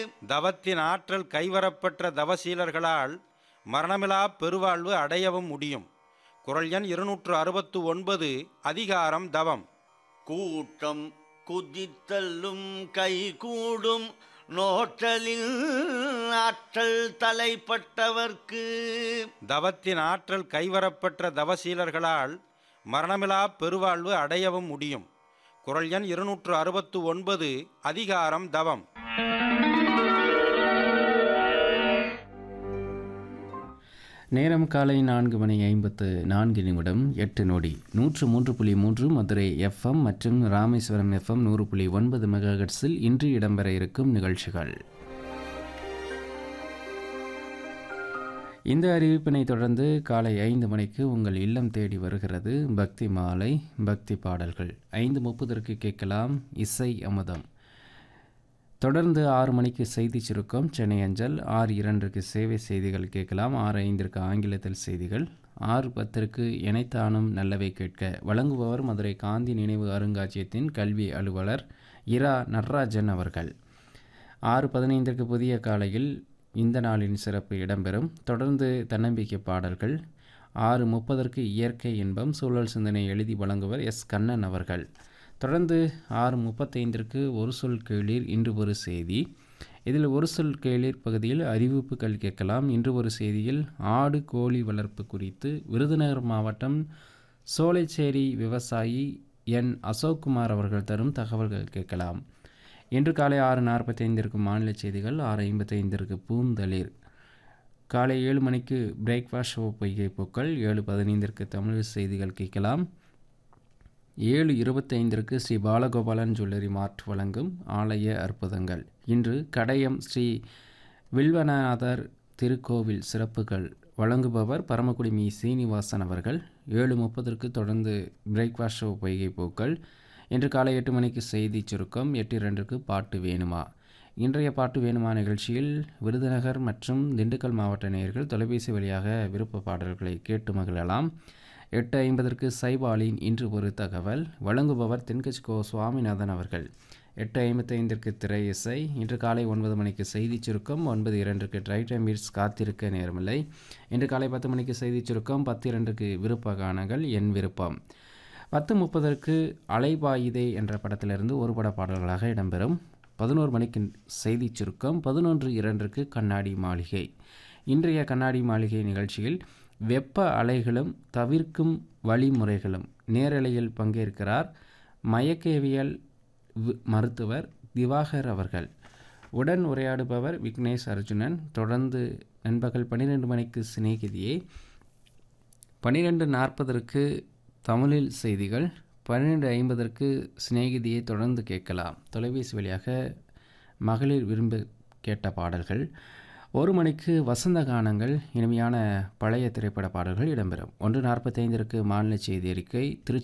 தவத்தின் ஆற்றல் கைவரப்பெற்ற தவசீலர்களால் மரணமிலா பெருவாழ்வு அடையவும் முடியும் குரல் எண் இருநூற்று அறுபத்து ஒன்பது அதிகாரம் தவம் கூட்டம் குதித்தல்லும் கைகூடும் நோற்றலில் ஆற்றல் தலைப்பட்டவர்க்கு தவத்தின் ஆற்றல் கைவரப்பெற்ற தவசீலர்களால் மரணமிலா பெருவாழ்வு அடையவும் முடியும் குரல் எண் இருநூற்று அறுபத்து ஒன்பது அதிகாரம் தவம் நேரம் காலை நான்கு மணி ஐம்பத்து நான்கு நிமிடம் எட்டு நொடி நூற்று மூன்று புள்ளி மூன்று மதுரை எஃப்எம் மற்றும் ராமேஸ்வரம் எஃப்எம் நூறு புள்ளி ஒன்பது மெகாஹெட்ஸில் இன்று இடம்பெற இருக்கும் நிகழ்ச்சிகள் இந்த அறிவிப்பினை தொடர்ந்து காலை ஐந்து மணிக்கு உங்கள் இல்லம் தேடி வருகிறது பக்தி மாலை பக்தி பாடல்கள் ஐந்து முப்பதற்கு கேட்கலாம் இசை அமுதம் தொடர்ந்து ஆறு மணிக்கு செய்தி சுருக்கம் சென்னை அஞ்சல் ஆறு இரண்டுக்கு சேவை செய்திகள் கேட்கலாம் ஆறு ஐந்திற்கு ஆங்கிலத்தில் செய்திகள் ஆறு பத்திற்கு இணைத்தானும் நல்லவை கேட்க வழங்குபவர் மதுரை காந்தி நினைவு அருங்காட்சியகத்தின் கல்வி அலுவலர் இரா நடராஜன் அவர்கள் ஆறு பதினைந்திற்கு புதிய காலையில் இந்த நாளின் சிறப்பு இடம்பெறும் தொடர்ந்து தன்னம்பிக்கை பாடல்கள் ஆறு முப்பதற்கு இயற்கை இன்பம் சூழல் சிந்தனை எழுதி வழங்குவர் எஸ் கண்ணன் அவர்கள் தொடர்ந்து ஆறு முப்பத்தைந்திற்கு ஒரு சொல் கேளீர் இன்று ஒரு செய்தி இதில் ஒரு சொல் கேளீர் பகுதியில் அறிவிப்புகள் கேட்கலாம் இன்று ஒரு செய்தியில் ஆடு கோழி வளர்ப்பு குறித்து விருதுநகர் மாவட்டம் சோலைச்சேரி விவசாயி என் அசோக்குமார் அவர்கள் தரும் தகவல்கள் கேட்கலாம் இன்று காலை ஆறு நாற்பத்தைந்திற்கு மாநில செய்திகள் ஆறு ஐம்பத்தைந்திற்கு பூந்தளிர் காலை ஏழு மணிக்கு பிரேக்ஃபாஸ்ட் ஷோ பொய்கை பூக்கள் ஏழு பதினைந்திற்கு தமிழ் செய்திகள் கேட்கலாம் ஏழு இருபத்தைந்திற்கு ஸ்ரீ பாலகோபாலன் ஜுவல்லரி மார்ட் வழங்கும் ஆலய அற்புதங்கள் இன்று கடையம் ஸ்ரீ வில்வநாதர் திருக்கோவில் சிறப்புகள் வழங்குபவர் பரமக்குடி மீ சீனிவாசன் அவர்கள் ஏழு முப்பதற்கு தொடர்ந்து பிரேக்ஃபாஸ்ட் ஷோ பொய்கை பூக்கள் இன்று காலை எட்டு மணிக்கு செய்தி சுருக்கம் எட்டு இரண்டுக்கு பாட்டு வேணுமா இன்றைய பாட்டு வேணுமா நிகழ்ச்சியில் விருதுநகர் மற்றும் திண்டுக்கல் மாவட்ட நேயர்கள் தொலைபேசி வழியாக விருப்ப பாடல்களை கேட்டு மகிழலாம் எட்டு ஐம்பதற்கு சைபாலின் இன்று ஒரு தகவல் வழங்குபவர் தென்கட்சி கோ சுவாமிநாதன் அவர்கள் எட்டு ஐம்பத்தைந்திற்கு திரை இசை இன்று காலை ஒன்பது மணிக்கு செய்தி சுருக்கம் ஒன்பது இரண்டுக்கு ட்ரை டைம் பீட்ஸ் காத்திருக்க நேரமில்லை இன்று காலை பத்து மணிக்கு செய்தி சுருக்கம் பத்து இரண்டுக்கு விருப்ப கானங்கள் என் விருப்பம் பத்து முப்பதற்கு அலைபாயுதே என்ற படத்திலிருந்து ஒரு பட பாடல்களாக இடம்பெறும் பதினோரு மணிக்கு செய்தி சுருக்கம் பதினொன்று இரண்டுக்கு கண்ணாடி மாளிகை இன்றைய கண்ணாடி மாளிகை நிகழ்ச்சியில் வெப்ப அலைகளும் தவிர்க்கும் வழிமுறைகளும் நேரலையில் பங்கேற்கிறார் மயக்கவியல் வி- மருத்துவர் திவாகர் அவர்கள் உடன் உரையாடுபவர் விக்னேஷ் அர்ஜுனன் தொடர்ந்து நண்பகல் பன்னிரெண்டு மணிக்கு சிநேகிதியை பன்னிரெண்டு நாற்பதற்கு தமிழில் செய்திகள் பன்னிரெண்டு ஐம்பதற்கு சிநேகிதியை தொடர்ந்து கேட்கலாம் தொலைபேசி வழியாக மகளிர் விரும்ப கேட்ட பாடல்கள் ஒரு மணிக்கு வசந்த கானங்கள் இனிமையான பழைய திரைப்பட பாடல்கள் இடம்பெறும் ஒன்று நாற்பத்தைந்திற்கு மாநில செய்தி அறிக்கை திருச்சி